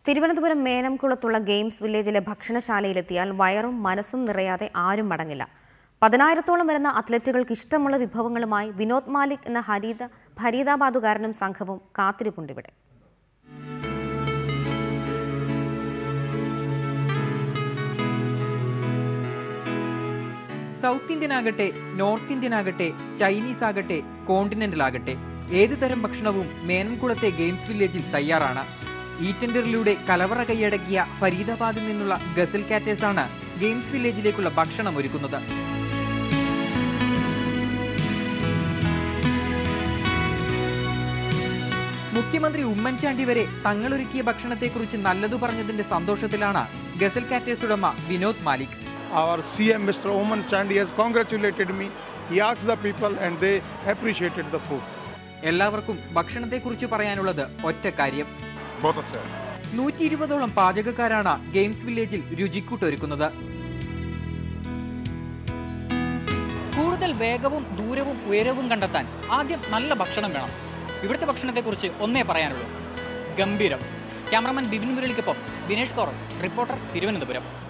Thiruvananthapuram മേനംകുളത്തുള്ള games വില്ലേജിലെ ഭക്ഷണശാലയിലെത്തിയാൽ വയറും മനസ്സും നിറയാതെ ആരും മടങ്ങില്ല പതിനായിരത്തോളം വരുന്ന അത്ലറ്റുകൾക്ക് ഇഷ്ടമുള്ള വിഭവങ്ങളുമായി വിനോദ് മാലിക് എന്ന ഹരീത ഫരീദാബാദുകാരനും സംഘവും കാത്തിരിപ്പുണ്ടിവിടെ സൗത്ത് ഇന്ത്യൻ ആകട്ടെ നോർത്ത് ഇന്ത്യൻ ആകട്ടെ ചൈനീസ് ആകട്ടെ കോണ്ടിനെന്റൽ ആകട്ടെ ഏതു തരം ഭക്ഷണവും മേനംകുളത്തെ ഗെയിംസ് വില്ലേജിൽ തയ്യാറാണ് ഈറ്റൻഡറിലൂടെ കലവറ കൈയടക്കിയ ഫരീദാബാദിൽ നിന്നുള്ള ഗസൽ കാറ്റേഴ്സാണ് ഗെയിംസ് വില്ലേജിലേക്കുള്ള ഭക്ഷണം ഒരുക്കുന്നത് മുഖ്യമന്ത്രി ഉമ്മൻചാണ്ടി വരെ തങ്ങളൊരുക്കിയ ഭക്ഷണത്തെക്കുറിച്ച് നല്ലതു പറഞ്ഞതിന്റെ സന്തോഷത്തിലാണ് ഗസൽ കാറ്റേഴ്സ് ഉടമ Vinod Malik Our CM, Mr. Oman Chandi, has congratulated me. He asked the people and they appreciated the food. എല്ലാവർക്കും ഭക്ഷണത്തെക്കുറിച്ച് പറയാനുള്ളത് ഒറ്റ കാര്യം बहुत अच्छा है നൂറ്റി ഇരുപതോളം പാചകക്കാരാണ് ഗെയിംസ് വില്ലേജിൽ രുചിക്കൂട്ടൊരുക്കുന്നത് കൂടുതൽ വേഗവും ദൂരവും ഉയരവും കണ്ടെത്താൻ ആദ്യം നല്ല ഭക്ഷണം വേണം ഇവിടുത്തെ ഭക്ഷണത്തെക്കുറിച്ച് ഒന്നേ പറയാനുള്ളൂ ഗംഭീരം ക്യാമറമാൻ ബിബിൻ മുരളിക്കൊപ്പം ദിനേഷ് കോറത്ത് റിപ്പോർട്ടർ തിരുവനന്തപുരം